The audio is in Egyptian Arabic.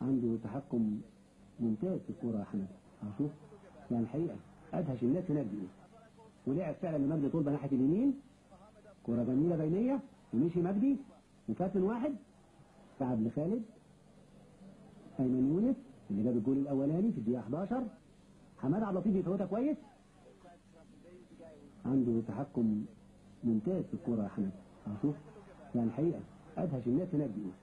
عنده تحكم ممتاز في الكورة يا حمد هشوف يعني الحقيقة أدهش الناس هناك دي ولعب فعلا لمجدي طلبة ناحية اليمين كرة جميلة بينية ومشي مجدي وفات من واحد تعب لخالد أيمن يونس اللي جاب الجول الأولاني في الدقيقة 11 حماد عبد اللطيف يفوتها كويس عنده تحكم ممتاز في الكورة يا حمد هشوف يعني الحقيقة أدهش الناس هناك دي